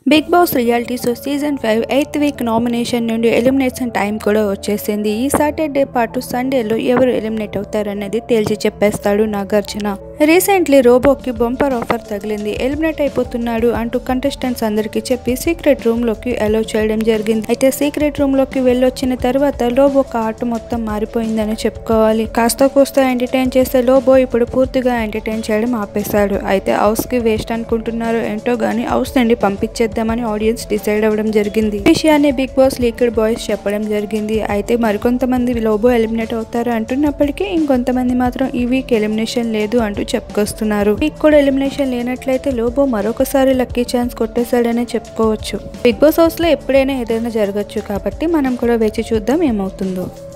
big boss reality show season five eighth week nomination నుండి elimination time కూడా వచ్చేసింది ఈ సాటర్డే పాటు సండేలో ఎవరు ఎలిమినేట్ అవుతారనేది తేల్చి చెప్పేస్తాడు నాగార్జున రీసెంట్లీ రోబోకి బంపర్ ఆఫర్ తగిలింది ఎలిమినేట్ అయిపోతున్నాడు అంటూ కంటెస్టెంట్స్ అందరికీ చెప్పి సీక్రెట్ రూమ్ లోకి అలౌ చేయడం జరిగింది అయితే సీక్రెట్ రూమ్ లోకి వెళ్ళొచ్చిన తర్వాత లోబో ఆట మొత్తం మారిపోయిందని చెప్పుకోవాలి కాస్త కోస్త ఎంటర్టైన్ చేసే లోబో ఇప్పుడు పూర్తిగా ఎంటర్టైన్ చేయడం ఆపేశాడు అయితే హౌస్ కి వేస్ట్ అనుకుంటున్నారో ఏంటో గానీ హౌస్ నుండి పంపించేద్దామని ఆడియన్స్ డిసైడ్ అవ్వడం జరిగింది ఈ విషయాన్ని బిగ్ బాస్ లీక్డ్ బాయ్స్ చెప్పడం జరిగింది అయితే మరికొంతమంది లోబో ఎలిమినేట్ అవుతారు అంటున్నప్పటికీ ఇంకొంతమంది మాత్రం ఈ వీక్ ఎలిమినేషన్ లేదు అంటూ చెప్పుకొస్తున్నారు వీక్ కూడా ఎలిమినేషన్ లేనట్లయితే లోబో మరొకసారి లక్కీ ఛాన్స్ కొట్టేశాడనే చెప్పుకోవచ్చు బిగ్ బాస్ హౌస్ లో ఎప్పుడైనా ఏదైనా జరగచ్చు కాబట్టి మనం కూడా వేచి చూద్దాం ఏమవుతుందో